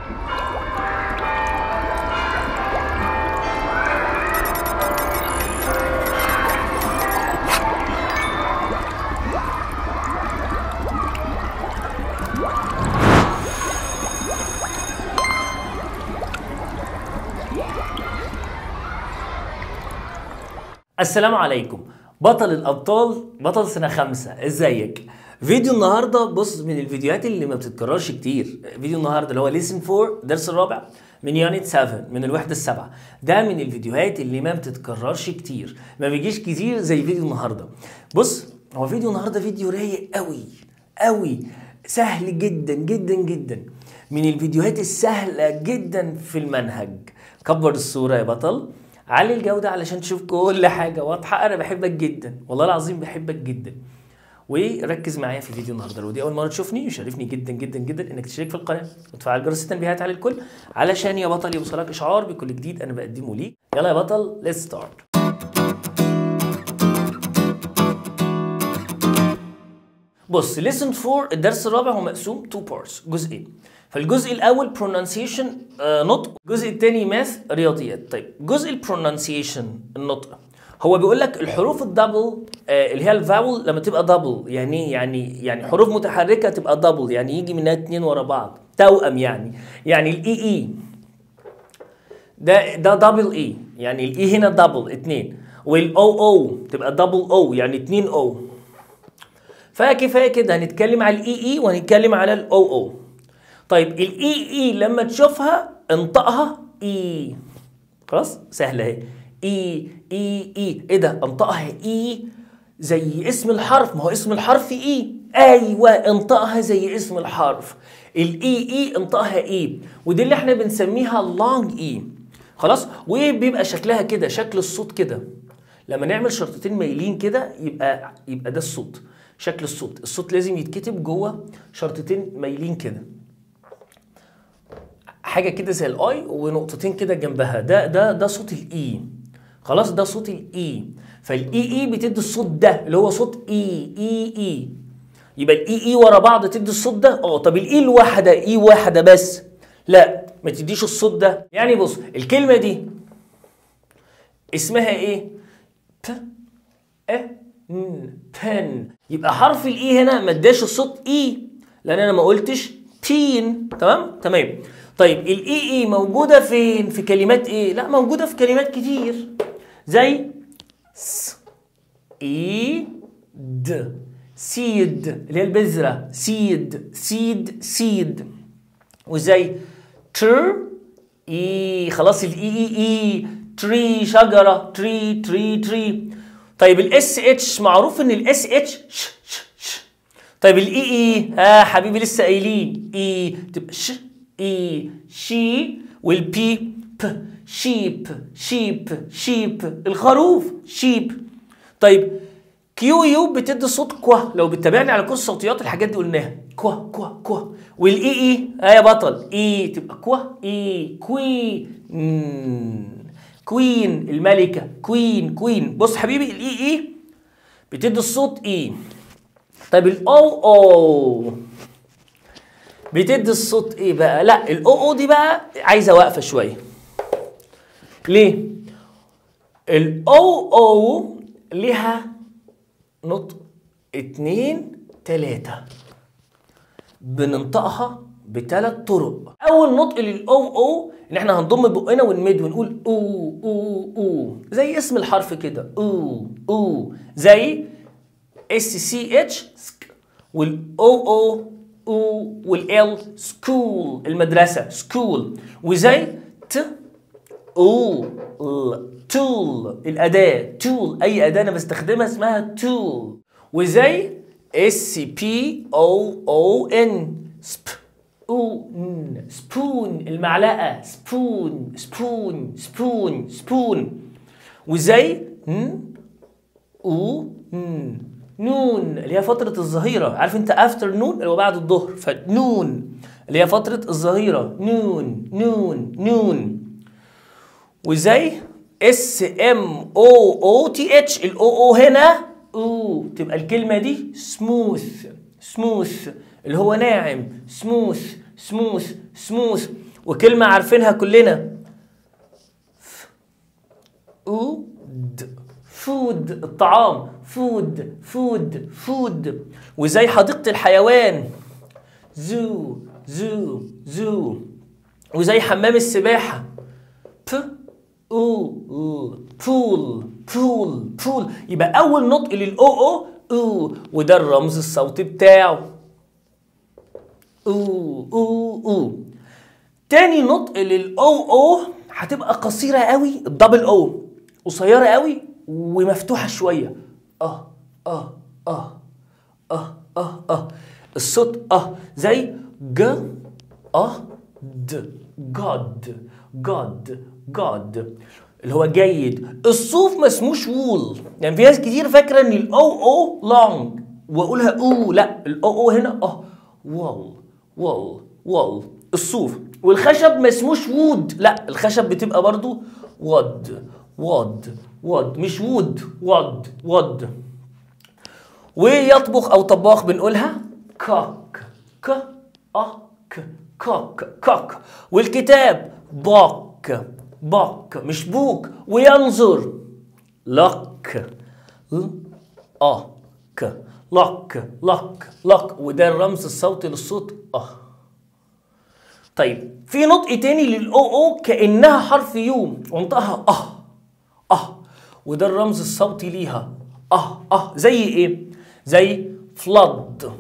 السلام عليكم بطل الابطال بطل سنه خمسة ازيك فيديو النهارده بص من الفيديوهات اللي ما بتتكررش كتير فيديو النهارده اللي هو ليسن 4 الدرس الرابع من يونت 7 من الوحده السابعه ده من الفيديوهات اللي ما بتتكررش كتير ما بيجيش كتير زي فيديو النهارده بص هو فيديو النهارده فيديو رايق قوي قوي سهل جدا جدا جدا من الفيديوهات السهله جدا في المنهج كبر الصوره يا بطل علي الجودة علشان تشوف كل حاجة واضحة أنا بحبك جدا والله العظيم بحبك جدا وركز معايا في فيديو النهارده لو دي اول مره تشوفني يشرفني جدا جدا جدا انك تشترك في القناه وتفعل جرس التنبيهات على الكل علشان يا بطل يوصلك اشعار بكل جديد انا بقدمه ليك يلا يا بطل ليتس ستارت بص listen 4 الدرس الرابع هو مقسوم تو بارتس جزئين فالجزء الاول pronunciation آه نطق الجزء الثاني ماث رياضيات طيب جزء البرونانسيشن النطق هو بيقول لك الحروف الدبل آه اللي هي الفاول لما تبقى دبل يعني إيه؟ يعني يعني حروف متحركه تبقى دبل يعني يجي منها اتنين ورا بعض توأم يعني يعني الاي اي ده ده دبل اي يعني الاي هنا دبل اتنين والاو او تبقى دبل او يعني اتنين او فكفايه كده هنتكلم على الاي اي وهنتكلم على الاو او طيب الاي اي لما تشوفها انطقها اي خلاص سهله اهي اي اي اي ايه ده انطقها اي زي اسم الحرف ما هو اسم الحرف اي ايوه انطقها زي اسم الحرف الاي اي انطقها اي ودي اللي احنا بنسميها اللونج اي خلاص وبيبقى شكلها كده شكل الصوت كده لما نعمل شرطتين مايلين كده يبقى يبقى ده الصوت شكل الصوت الصوت لازم يتكتب جوه شرطتين مايلين كده حاجه كده زي الاي ونقطتين كده جنبها ده ده ده صوت الاي خلاص ده صوت الاي فالاي اي بتدي الصوت ده اللي هو صوت اي اي اي يبقى الاي اي ورا بعض تدي الصوت ده اه طب الاي الواحده اي واحده بس لا ما تديش الصوت ده يعني بص الكلمه دي اسمها ايه ب ا ن بن يبقى حرف الاي هنا ما اداش الصوت اي لان انا ما قلتش بين تمام تمام طيب الاي اي موجوده فين في كلمات ايه لا موجوده في كلمات كتير زي س اي د سيد اللي هي البذره سيد سيد سيد وزي تر اي خلاص الاي اي اي تري شجره تري تري تري طيب الاس اتش معروف ان الاس اتش ش ش ش طيب الاي اي ها حبيبي لسه قايلين اي تبقى ش اي شي والبي ب شيب شيب شيب الخروف شيب طيب كيو يو بتدي صوت كوا لو بتتابعني على كورس صوتيات الحاجات دي قلناها كوا كوا كوا والاي اي ها يا بطل اي تبقى كوا اي كوي كوين الملكه كوين كوين بص حبيبي الاي اي بتدي الصوت اي طيب الاو او بتدي الصوت ايه بقى لا الاو او دي بقى عايزه واقفه شويه ليه الاو او ليها نطق اتنين تلاتة بننطقها بثلاث طرق اول نطق للاو او ان احنا هنضم بقنا ونمد ونقول او او او زي اسم الحرف كده او او زي اس سي اتش والاو او او والال سكول المدرسة سكول وزي ت او تول الأداة تول أي أداة أنا بستخدمها اسمها تول وزي اس بي او او ان سبون سبون المعلقة سبون سبون سبون سبون وزي ن او ن نون اللي هي فترة الظهيرة عارف انت افتر نون اللي هو بعد الظهر فنون اللي هي فترة الظهيرة نون نون نون وزي اس ام او او تي اتش الاو او هنا او تبقى الكلمة دي سموث سموث اللي هو ناعم سموث سموث سموث وكلمة عارفينها كلنا فود فود الطعام فود فود فود وزي حديقة الحيوان زو زو زو وزي حمام السباحة ب او او بول بول بول يبقى أول نطق للأو أو أو وده الرمز الصوتي بتاعه أو أو أو تاني نطق للأو أو هتبقى قصيرة قوي الدبل أو قصيرة قوي ومفتوحة شوية اه اه اه اه اه اه الصوت اه زي ج اه د جاد جاد جاد اللي هو جيد الصوف ما اسموش وول يعني في ناس كتير فاكره ان الاو او لونج واقولها او لا الاو او هنا اه وول وول وول الصوف والخشب ما اسموش وود لا الخشب بتبقى برضو وود وود وود مش وود وود وود ويطبخ او طباخ بنقولها كوك ك ا ك كوك كوك والكتاب باك باك مش بوك وينظر لك ل ا ك لك لك لك وده الرمز الصوتي للصوت اه طيب في نطق تاني للاو او كانها حرف يو ونطقها اه اه وده الرمز الصوتي ليها اه اه زي ايه زي فلد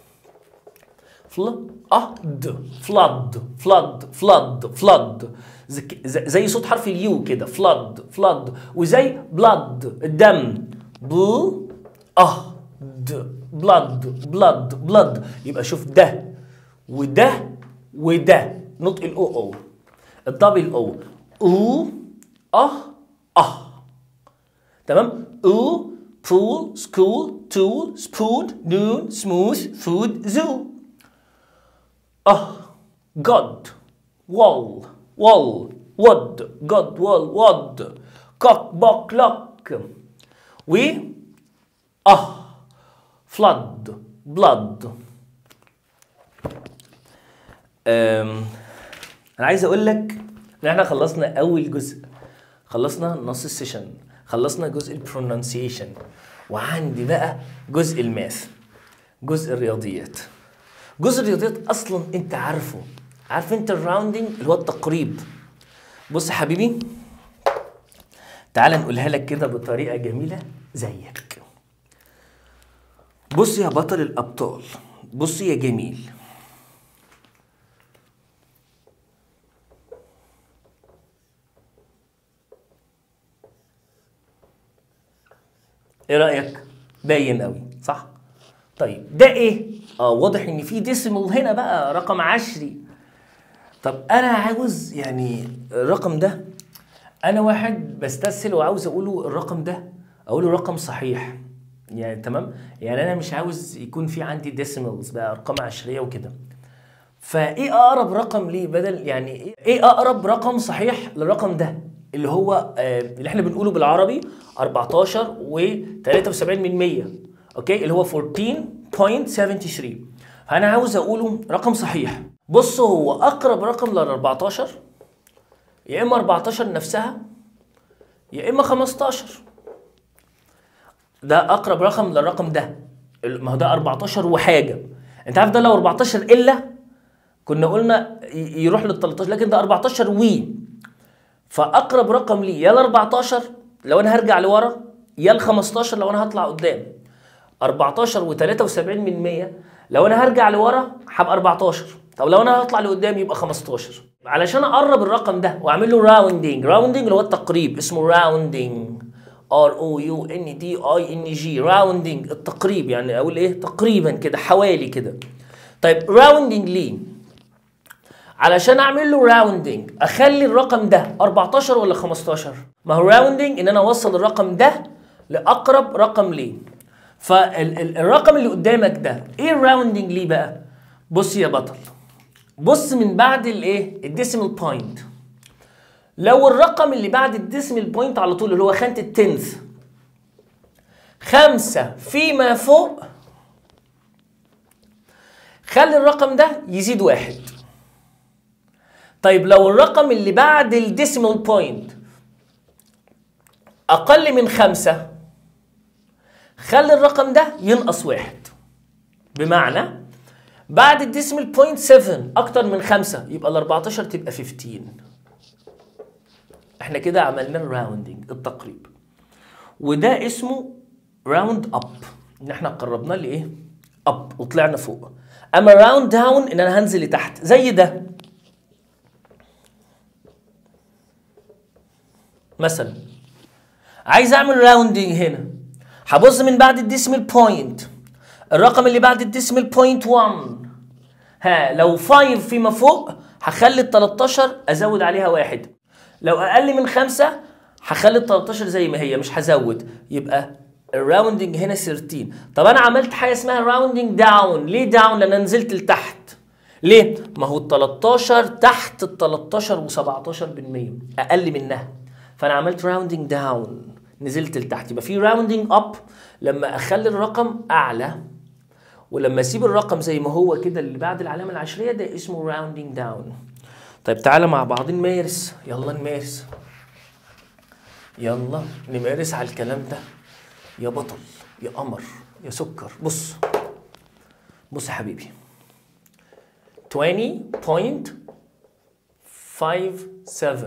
فل اه د فلد فلد فلد فلد زي صوت حرف اليو كده فلد فلد وزي بلد الدم بل اه د بلد بلد بلد يبقى شوف ده وده وده نطق الاو او الدبل او او اه اه تمام او pool school tool spoon noon smooth food zoo اه god wall wall wood god wall wood cock buck luck و اه flood blood أم. انا عايز اقول لك ان احنا خلصنا اول جزء خلصنا نص السيشن خلصنا جزء البرونانسيشن وعندي بقى جزء الماث جزء الرياضيات جزء الرياضيات اصلا انت عارفه عارف انت الراوندنج اللي هو التقريب بص يا حبيبي تعال نقولها لك كده بطريقه جميله زيك بص يا بطل الابطال بص يا جميل ايه رايك باين قوي صح طيب ده ايه اه واضح ان في ديسيمال هنا بقى رقم عشري طب انا عاوز يعني الرقم ده انا واحد بستسهل وعاوز اقوله الرقم ده اقوله رقم صحيح يعني تمام يعني انا مش عاوز يكون في عندي ديسيمالز بقى ارقام عشريه وكده فايه اقرب رقم ليه بدل يعني ايه اقرب رقم صحيح للرقم ده اللي هو آه اللي احنا بنقوله بالعربي 14 و73 من 100 اوكي اللي هو 14.73 فانا عاوز اقوله رقم صحيح بص هو اقرب رقم لل 14 يا اما 14 نفسها يا اما 15 ده اقرب رقم للرقم ده ما هو ده 14 وحاجه انت عارف ده لو 14 الا كنا قلنا يروح لل 13 لكن ده 14 وي فاقرب رقم لي يا ال 14 لو انا هرجع لورا يا ال 15 لو انا هطلع قدام 14 و73 من 100 لو انا هرجع لورا هبقى 14 طب لو انا هطلع لقدام يبقى 15 علشان اقرب الرقم ده واعمل له راوندنج راوندنج اللي هو التقريب اسمه راوندنج ار او يو ان دي اي ان جي راوندنج التقريب يعني اقول ايه تقريبا كده حوالي كده طيب راوندنج ليه علشان اعمل له راوندنج اخلي الرقم ده 14 ولا 15 ما هو راوندنج ان انا اوصل الرقم ده لاقرب رقم ليه فالرقم اللي قدامك ده ايه الراوندنج ليه بقى بص يا بطل بص من بعد الايه الديسيمال بوينت لو الرقم اللي بعد الديسيمال بوينت على طول اللي هو خانه التنث خمسة فيما فوق خلي الرقم ده يزيد واحد طيب لو الرقم اللي بعد الديسيمال بوينت اقل من خمسة خلي الرقم ده ينقص واحد بمعنى بعد الديسيمال بوينت 7 اكتر من خمسة يبقى ال 14 تبقى 15 احنا كده عملنا الراوندنج التقريب وده اسمه راوند اب ان احنا قربناه لايه اب وطلعنا فوق اما راوند داون ان انا هنزل لتحت زي ده مثلا عايز اعمل راوندنج هنا هبص من بعد الديسمال بوينت الرقم اللي بعد الديسمال بوينت 1 ها لو 5 فيما فوق هخلي ال 13 ازود عليها واحد لو اقل من 5 هخلي ال 13 زي ما هي مش هزود يبقى الراوندنج هنا 13 طب انا عملت حاجه اسمها راوندنج داون ليه داون لان انا نزلت لتحت ليه ما هو ال 13 تحت ال 13 و17% اقل منها فانا عملت راوندنج داون نزلت لتحت يبقى في راوندنج اب لما اخلي الرقم اعلى ولما اسيب الرقم زي ما هو كده اللي بعد العلامه العشريه ده اسمه راوندنج داون طيب تعالى مع بعض نمارس يلا نمارس يلا نمارس على الكلام ده يا بطل يا قمر يا سكر بص بص يا حبيبي 20.57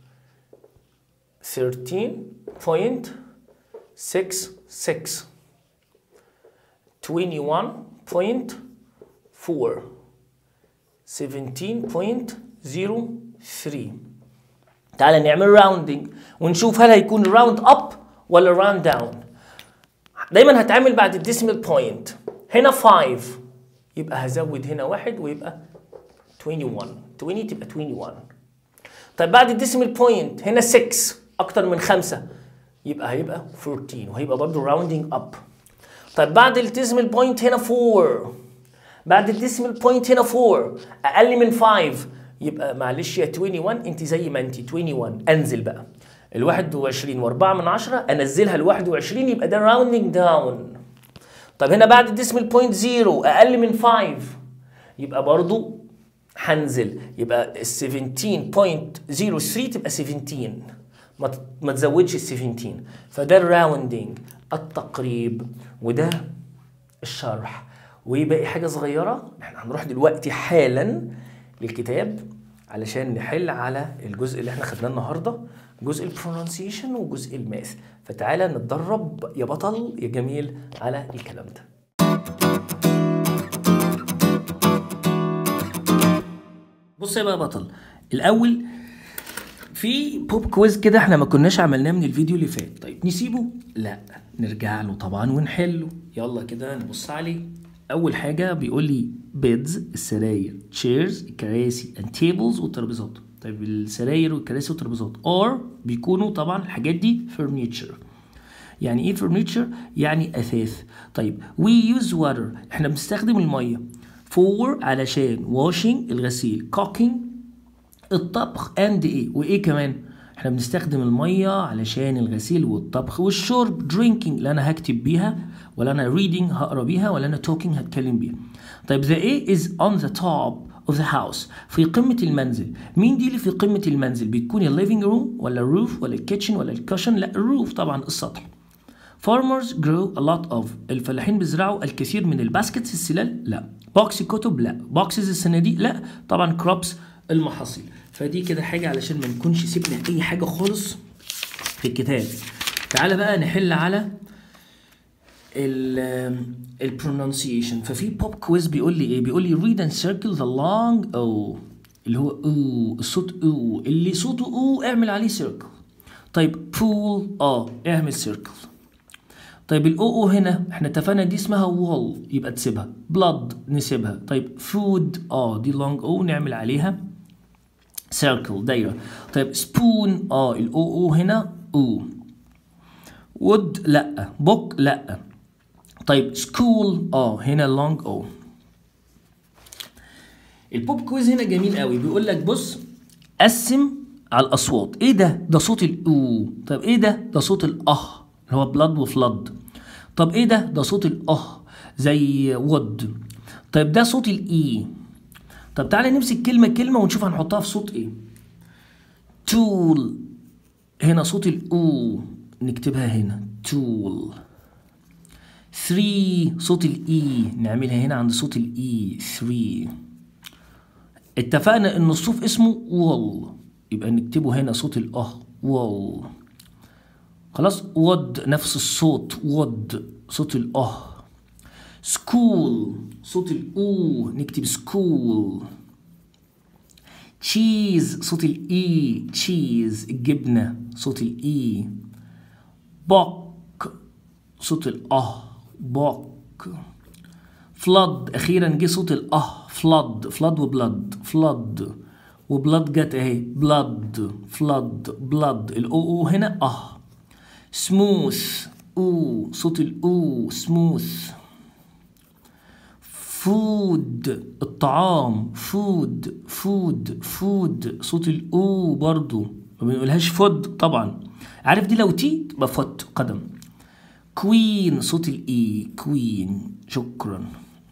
13.66 21.4 17.03 تعال نعمل راوندنج ونشوف هل هيكون راوند اب ولا راوند داون دايما هتعمل بعد الديسيمال بوينت هنا 5 يبقى هزود هنا واحد ويبقى 21 20 تبقى 21 طيب بعد الديسيمال بوينت هنا 6 اكتر من 5 يبقى هيبقى 14 وهيبقى برضه راوندنج اب طيب بعد الديسيمال بوينت هنا 4 بعد الديسيمال بوينت هنا 4 اقل من 5 يبقى معلش يا 21 انت زي ما انت 21 انزل بقى ال 21 و4 من 10 انزلها ل 21 يبقى ده راوندنج داون طب هنا بعد الديسيمال بوينت 0 اقل من 5 يبقى برضو هنزل يبقى ال 17.03 تبقى 17 ما ما تزودش ال 17 فده الراوندنج التقريب وده الشرح وباقي حاجه صغيره احنا هنروح دلوقتي حالا للكتاب علشان نحل على الجزء اللي احنا خدناه النهارده جزء البرونسيشن وجزء الماث فتعالى نتدرب يا بطل يا جميل على الكلام ده بص يا بقى بطل الاول في بوب كويز كده احنا ما كناش عملناه من الفيديو اللي فات طيب نسيبه لا نرجع له طبعا ونحله يلا كده نبص عليه اول حاجه بيقول لي بيدز السراير تشيرز الكراسي and tables والترابيزات طيب السراير والكراسي والترابيزات or بيكونوا طبعا الحاجات دي furniture يعني ايه furniture يعني اثاث طيب we use water احنا بنستخدم الميه for علشان washing الغسيل cooking الطبخ and ايه وايه كمان احنا بنستخدم الميه علشان الغسيل والطبخ والشرب drinking اللي انا هكتب بيها ولا انا reading هقرا بيها ولا انا talking هتكلم بيها طيب the A is on the top of the house في قمة المنزل مين دي اللي في قمة المنزل بتكون الليفينج روم ولا الروف ولا الكيتشن ولا الكشن لا الروف طبعا السطح farmers grow a lot of الفلاحين بيزرعوا الكثير من الباسكتس السلال لا بوكس كتب لا بوكسز الصناديق لا طبعا كروبس المحاصيل فدي كده حاجة علشان ما نكونش سيبنا أي حاجة خالص في الكتاب تعالى بقى نحل على ال البرونسيشن ففي بوب كويز بيقول لي ايه بيقول لي read and circle the long o اللي هو او الصوت او اللي صوته او اعمل عليه سيركل طيب pool اه اعمل سيركل طيب الاو او هنا احنا اتفقنا دي اسمها wall يبقى تسيبها blood نسيبها طيب food اه دي long او نعمل عليها سيركل دايره طيب سبون اه الاو او هنا او wood لا book لا طيب سكول اه هنا لونج او البوب كويز هنا جميل قوي بيقول لك بص قسم على الاصوات ايه ده ده صوت الاو طب ايه ده ده صوت الاه اللي هو بلاد وفلاد طب ايه ده ده صوت الاه زي وود طيب ده صوت الاي طب تعالى نمسك كلمة كلمة ونشوف هنحطها في صوت ايه tool هنا صوت الاو نكتبها هنا tool 3 صوت الاي نعملها هنا عند صوت الاي 3 اتفقنا ان الصوف اسمه wall يبقى نكتبه هنا صوت الاه wall خلاص ود نفس الصوت ود صوت الاه سكول صوت الاو نكتب سكول تشيز صوت الاي تشيز الجبنه صوت الاي بوك صوت الاه بوك فلاد اخيرا جه صوت الاه فلاد فلاد وبلاد فلاد وبلاد جت اهي بلاد فلاد بلاد الاو او هنا اه سموث او صوت الاو سموث فود الطعام فود فود فود صوت الاو برضو ما بنقولهاش فود طبعا عارف دي لو تي تبقى فوت قدم كوين صوت الاي كوين شكرا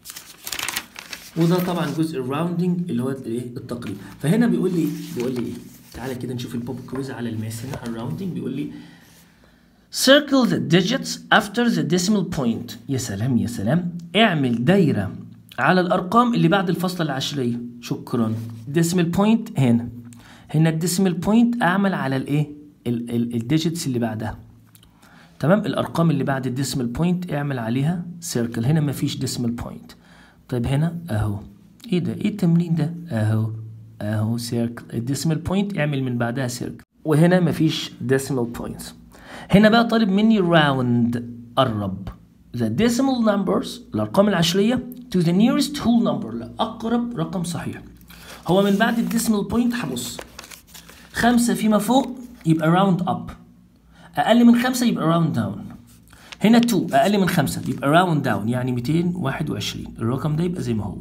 وده طبعا جزء الراوندنج اللي هو الايه التقريب فهنا بيقول لي بيقول لي ايه تعالى كده نشوف البوب كويز على الماس هنا الراوندنج بيقول لي circle the digits after the decimal point يا سلام يا سلام اعمل دايرة على الأرقام اللي بعد الفاصلة العشرية شكرا decimal point هنا هنا الديسيمال بوينت أعمل على الإيه الديجيتس اللي بعدها تمام الأرقام اللي بعد الديسيمال بوينت اعمل عليها سيركل هنا مفيش ديسيمال بوينت طيب هنا أهو إيه ده إيه التمرين ده أهو أهو سيركل الديسيمال بوينت اعمل من بعدها سيركل وهنا مفيش ديسيمال بوينتس هنا بقى طالب مني راوند قرب the decimal numbers الأرقام العشرية to the nearest whole number لأقرب رقم صحيح هو من بعد الديسمال بوينت هبص خمسة فيما فوق يبقى راوند اب أقل من خمسة يبقى راوند داون هنا 2 أقل من خمسة يبقى راوند داون يعني 221 الرقم ده يبقى زي ما هو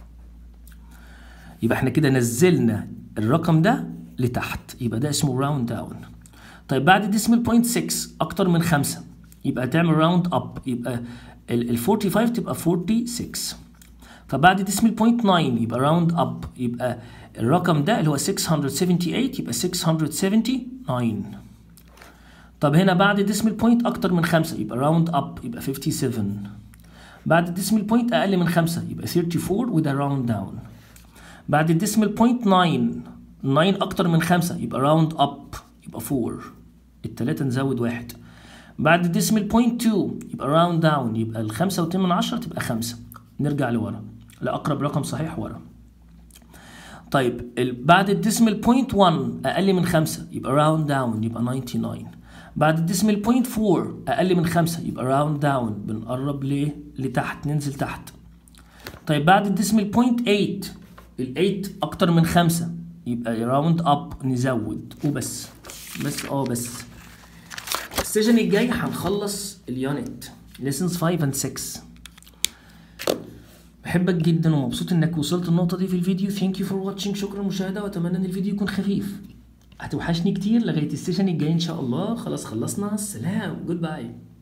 يبقى احنا كده نزلنا الرقم ده لتحت يبقى ده اسمه راوند داون طيب بعد ديسمال بوينت 6 اكتر من 5 يبقى تعمل راوند اب يبقى ال 45 تبقى 46 فبعد ديسمال بوينت 9 يبقى راوند اب يبقى الرقم ده اللي هو 678 يبقى 679 طب هنا بعد ديسمال بوينت اكتر من 5 يبقى راوند اب يبقى 57 بعد ديسمال بوينت اقل من 5 يبقى 34 وده راوند داون بعد الديسمال بوينت 9 9 اكتر من 5 يبقى راوند اب يبقى 4 التلاتة نزود واحد بعد الديسمال بوينت 2 يبقى راوند داون يبقى ال 5 و8 من 10 تبقى 5 نرجع لورا لأقرب رقم صحيح ورا طيب بعد الديسمال بوينت 1 أقل من 5 يبقى راوند داون يبقى 99 بعد الديسمال بوينت 4 أقل من 5 يبقى راوند داون بنقرب ليه لتحت ننزل تحت طيب بعد الديسمال بوينت 8 ال 8 أكتر من 5 يبقى راوند اب نزود وبس بس اه بس السيشن الجاي هنخلص اليونت lessons 5 and 6 بحبك جدا ومبسوط انك وصلت النقطة دي في الفيديو ثانك يو فور واتشنج شكرا للمشاهدة واتمنى ان الفيديو يكون خفيف هتوحشني كتير لغاية السيشن الجاي ان شاء الله خلاص خلصنا سلام جود باي